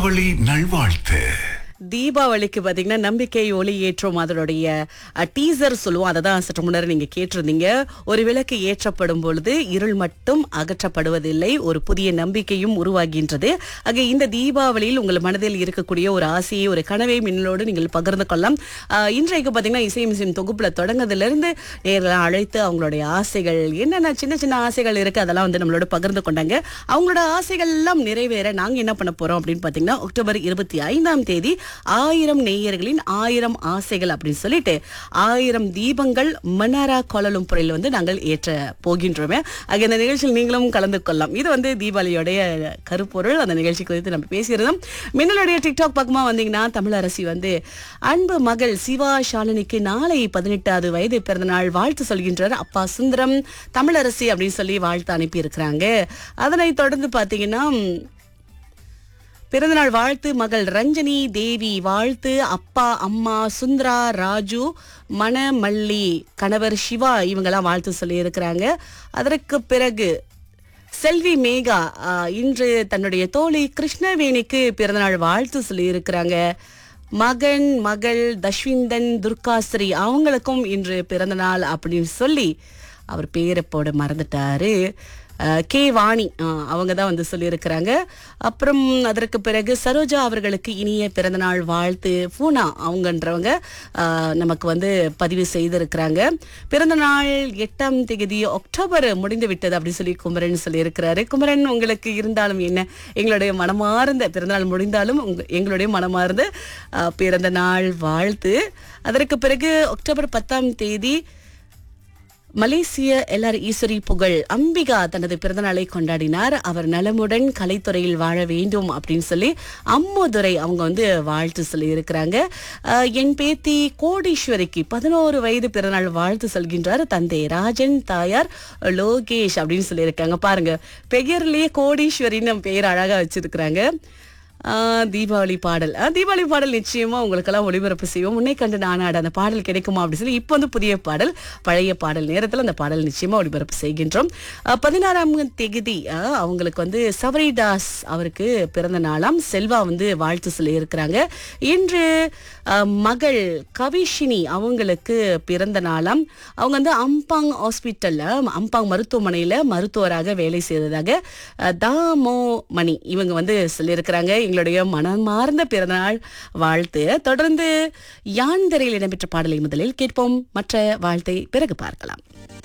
தீபாவளி நல்வாழ்த்து தீபாவளிக்கு பாத்தீங்கன்னா நம்பிக்கை ஒளி ஏற்றும் அதனுடைய டீசர் சொல்லுவோம் அதை தான் சற்று முன்னர் நீங்க கேட்டிருந்தீங்க ஒரு விளக்கு ஏற்றப்படும் பொழுது இருள் மட்டும் அகற்றப்படுவதில்லை ஒரு புதிய நம்பிக்கையும் உருவாகின்றது ஆக இந்த தீபாவளியில் உங்கள் மனதில் இருக்கக்கூடிய ஒரு ஆசையை ஒரு கனவை மின்னலோடு நீங்கள் பகிர்ந்து கொள்ளலாம் ஆஹ், இன்றைக்கு பாத்தீங்கன்னா இசை மிசின் தொகுப்புல தொடங்குறதுலேருந்து நேரெல்லாம் அழைத்து அவங்களுடைய ஆசைகள் என்னென்ன சின்ன சின்ன ஆசைகள் இருக்கு அதெல்லாம் வந்து நம்மளோட பகிர்ந்து கொண்டாங்க அவங்களோட ஆசைகள் எல்லாம் நிறைவேற நாங்க என்ன பண்ண போறோம் அப்படின்னு பாத்தீங்கன்னா அக்டோபர் இருபத்தி ஐந்தாம் தேதி ஆயிரம் நேயர்களின் ஆயிரம் ஆசைகள் அப்படின்னு சொல்லிட்டு ஆயிரம் தீபங்கள் மன்னாரா கோலலும்புரையில் வந்து நாங்கள் ஏற்ற போகின்றோமே ஆக இந்த நிகழ்ச்சியில் நீங்களும் கலந்து கொள்ளலாம் இது வந்து தீபாவளியோடைய கருப்பொருள் அந்த நிகழ்ச்சி குறித்து நம்ம பேசியிருந்தோம் மின்னலுடைய டிக்டாக் பக்கமா வந்தீங்கன்னா தமிழரசி வந்து அன்பு மகள் சிவா ஷாலினிக்கு நாளை பதினெட்டாவது வயது பிறந்த நாள் வாழ்த்து சொல்கின்றார் அப்பா சுந்தரம் தமிழரசி அப்படின்னு சொல்லி வாழ்த்து அனுப்பி இருக்கிறாங்க அதனைத் தொடர்ந்து பாத்தீங்கன்னா பிறந்தநாள் வாழ்த்து மகள் ரஞ்சனி தேவி வாழ்த்து அப்பா அம்மா சுந்தரா ராஜு மணமல்லி கணவர் சிவா இவங்கெல்லாம் வாழ்த்து சொல்லி இருக்கிறாங்க அதற்கு பிறகு செல்வி மேகா ஆஹ், இன்று தன்னுடைய தோழி கிருஷ்ணவேணிக்கு பிறந்தநாள் வாழ்த்து சொல்லி இருக்கிறாங்க மகன் மகள் தஷ்விந்தன் துர்காஸ்ரீ அவங்களுக்கும் இன்று பிறந்தநாள் அப்படின்னு சொல்லி அவர் பேரை போட மறந்துட்டாரு அஹ், கே வாணி அஹ், அவங்க தான் வந்து சொல்லியிருக்கிறாங்க அப்புறம் அதற்கு பிறகு சரோஜா அவர்களுக்கு இனிய பிறந்தநாள் வாழ்த்து பூனா அவங்கன்றவங்க அஹ், நமக்கு வந்து பதிவு செய்திருக்கிறாங்க பிறந்தநாள் எட்டாம் தேதி அக்டோபர் முடிந்து விட்டது அப்படின்னு சொல்லி குமரன் சொல்லியிருக்கிறாரு குமரன் உங்களுக்கு இருந்தாலும் என்ன எங்களுடைய மனமார்ந்த பிறந்தநாள் முடிந்தாலும் உங்க எங்களுடைய மனமார்ந்த அஹ், பிறந்த நாள் வாழ்த்து அதற்கு பிறகு அக்டோபர் பத்தாம் தேதி மலேசிய எல்ஆர் ஈஸ்வரி புகழ் அம்பிகா தனது பிறந்தநாளை கொண்டாடினார் அவர் நலமுடன் கலைத்துறையில் வாழ வேண்டும் அப்படின்னு சொல்லி அம்முதுரை அவங்க வந்து வாழ்த்து சொல்லி இருக்கிறாங்க அஹ், என் பேத்தி கோடீஸ்வரிக்கு பதினோரு வயது பிறந்தநாள் வாழ்த்து சொல்கின்றார் தந்தை ராஜன் தாயார் லோகேஷ் அப்படின்னு சொல்லியிருக்காங்க பாருங்க பெயர்லயே கோடீஸ்வரின்னு பெயர் அழகா வச்சிருக்கிறாங்க ஆஹ் தீபாவளி பாடல் ஆஹ் தீபாவளி பாடல் நிச்சயமா உங்களுக்கெல்லாம் ஒளிபரப்பு செய்வோம் முன்னை கண்டு நானாட அந்த பாடல் கிடைக்குமா அப்படின்னு சொல்லி இப்போ வந்து புதிய பாடல் பழைய பாடல் நேரத்தில் அந்த பாடல் நிச்சயமா ஒளிபரப்பு செய்கின்றோம் ஆஹ் பதினாறாம் தேதி ஆஹ் அவங்களுக்கு வந்து சபரிதாஸ் அவருக்கு பிறந்த நாளாம் செல்வா வந்து வாழ்த்து சொல்லி இருக்கிறாங்க இன்று ஆஹ் மகள் கவிஷினி அவங்களுக்கு பிறந்த நாளாம் அவங்க வந்து அம்பாங் ஹாஸ்பிட்டல்ல அம்பாங் மருத்துவமனையில மருத்துவராக வேலை செய்ததாக அஹ், தாமோ மணி இவங்க வந்து சொல்லியிருக்கிறாங்க எங்களுடைய மனமார்ந்த பிறந்தநாள் வாழ்த்து தொடர்ந்து யாந்தரையில் இடம்பெற்ற பாடலை முதலில் கேட்போம் மற்ற வாழ்த்தை பிறகு பார்க்கலாம்